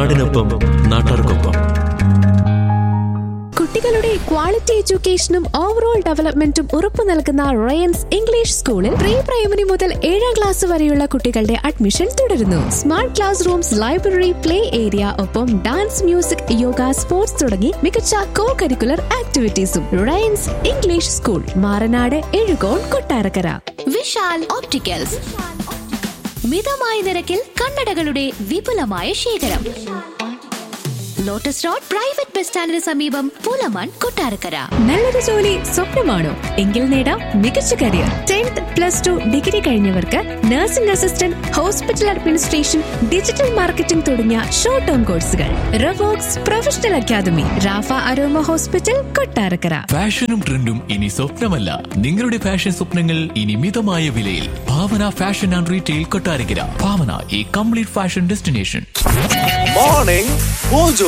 നാടിനൊപ്പം നാട്ടാർക്കൊപ്പം കുട്ടികളുടെ ക്വാളിറ്റി എഡ്യൂക്കേഷനും ഓവറോൾ ഡെവലപ്മെന്റും ഉറപ്പു നൽകുന്ന റയൻസ് ഇംഗ്ലീഷ് സ്കൂളിൽ പ്രീ പ്രൈമറി മുതൽ ഏഴാം ക്ലാസ് വരെയുള്ള കുട്ടികളുടെ അഡ്മിഷൻ തുടരുന്നു smart class rooms library play area ഒപ്പം ഡാൻസ് മ്യൂസിക് യോഗ സ്പോർട്സ് തുടങ്ങി മികച്ച കോ കരിക്കുലർ ആക്ടിവിറ്റീസും Ryans English school Maranad Ezhukone Kottarakkara Vishal opticals മിതമായ നിരക്കിൽ കണ്ണടകളുടെ വിപുലമായ ശേഖരം ലോട്ടസ് റോഡ് പ്രൈവറ്റ് ബസ് സ്റ്റാൻഡിന് സമീപം പൂലമൺ കൊട്ടാരക്കര നല്ലൊരു ജോലി സ്വപ്നമാണോ എങ്കിൽ നേടാം മികച്ച career tenth plus two degree കഴിഞ്ഞവർക്ക് nursing assistant hospital administration digital marketing തുടങ്ങിയ ഷോർട്ട് ടേം കോഴ്സുകൾ Ravox professional academy Rafa aroma hospital Kottarakkara ഫാഷനും ട്രെൻഡും ഇനി സ്വപ്നമല്ല നിങ്ങളുടെ ഫാഷൻ സ്വപ്നങ്ങൾ ഇനി മിതമായ വിലയിൽ Bhavana fashion and retail Kottarakkara Bhavana ഈ complete fashion destination morning mojo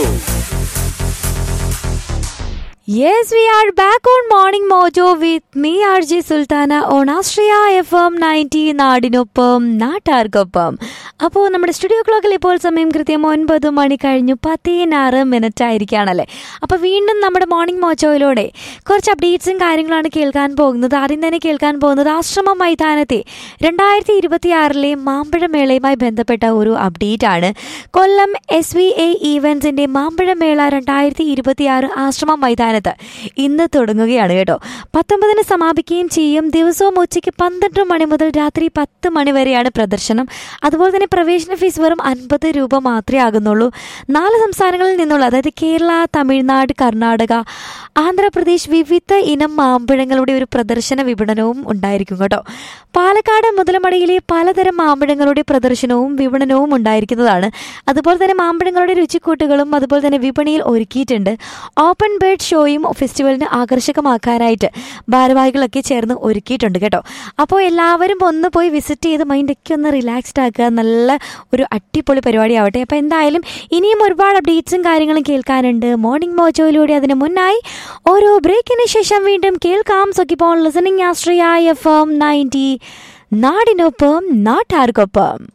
Yes, we are back on Morning Mojo with me, RJ Sultana, on Astria FM 90 നാടിനൊപ്പം നാട്ടാർക്കൊപ്പം അപ്പോൾ നമ്മുടെ സ്റ്റുഡിയോ ക്ലോക്കിൽ ഇപ്പോൾ സമയം കൃത്യം ഒൻപത് മണി കഴിഞ്ഞു പതിനാറ് മിനിറ്റ് ആയിരിക്കുകയാണല്ലേ അപ്പോൾ വീണ്ടും നമ്മുടെ മോർണിംഗ് മോജോയിലൂടെ കുറച്ച് അപ്ഡേറ്റ്സും കാര്യങ്ങളാണ് കേൾക്കാൻ പോകുന്നത് ആദ്യം തന്നെ കേൾക്കാൻ പോകുന്നത് ആശ്രമ മൈതാനത്തെ രണ്ടായിരത്തി ഇരുപത്തി ആറിലെ മാമ്പഴമേളയുമായി ബന്ധപ്പെട്ട ഒരു അപ്ഡേറ്റ് ആണ് കൊല്ലം എസ് വി എ ഈവൻസിന്റെ മാമ്പഴമേള രണ്ടായിരത്തി ഇരുപത്തി ആറ് ആശ്രമ മൈതാനത്ത് ഇന്ന് തുടങ്ങുകയാണ് കേട്ടോ പത്തൊമ്പതിന് സമാപിക്കുകയും ചെയ്യും ദിവസവും ഉച്ചയ്ക്ക് പന്ത്രണ്ട് മണി മുതൽ രാത്രി പത്ത് മണി വരെയാണ് പ്രദർശനം അതുപോലെ തന്നെ പ്രവേശന ഫീസ് വെറും അൻപത് രൂപ മാത്രമേ ആകുന്നുള്ളൂ നാല് സംസ്ഥാനങ്ങളിൽ നിന്നുള്ള അതായത് കേരള തമിഴ്നാട് കർണാടക ആന്ധ്രാപ്രദേശ് വിവിധ ഇനം മാമ്പഴങ്ങളുടെ ഒരു പ്രദർശന വിപണനവും ഉണ്ടായിരിക്കും കേട്ടോ പാലക്കാട് മുതലമടയിലെ പലതരം മാമ്പഴങ്ങളുടെ പ്രദർശനവും വിപണനവും ഉണ്ടായിരിക്കുന്നതാണ് അതുപോലെ തന്നെ മാമ്പഴങ്ങളുടെ രുചിക്കൂട്ടുകളും അതുപോലെ തന്നെ വിപണിയിൽ ഒരുക്കിയിട്ടുണ്ട് ഓപ്പൺ ബേർഡ് ഷോയും ഫെസ്റ്റിവലിന് ആകർഷകമാക്കാനായിട്ട് ഭാരവാഹികളൊക്കെ ചേർന്ന് ഒരുക്കിയിട്ടുണ്ട് കേട്ടോ അപ്പോൾ എല്ലാവരും ഒന്ന് പോയി വിസിറ്റ് ചെയ്ത് മൈൻഡൊക്കെ ഒന്ന് റിലാക്സ്ഡ് ആക്കുക നല്ല ഒരു അടിപൊളി പരിപാടി ആവട്ടെ അപ്പോൾ എന്തായാലും ഇനിയും ഒരുപാട് അപ്ഡേറ്റ്സും കാര്യങ്ങളും കേൾക്കാനുണ്ട് മോർണിംഗ് മോജോയിലൂടെ അതിന് മുന്നായി ഓരോ ബ്രേക്കിന് ശേഷം വീണ്ടും കേൾക്കാം സൊക്കിപ്പോൾ ലിസണിങ് ആസ്ട്രിയ എഫ് എം നയൻറ്റി നാടിനൊപ്പം നാട്ടാർക്കൊപ്പം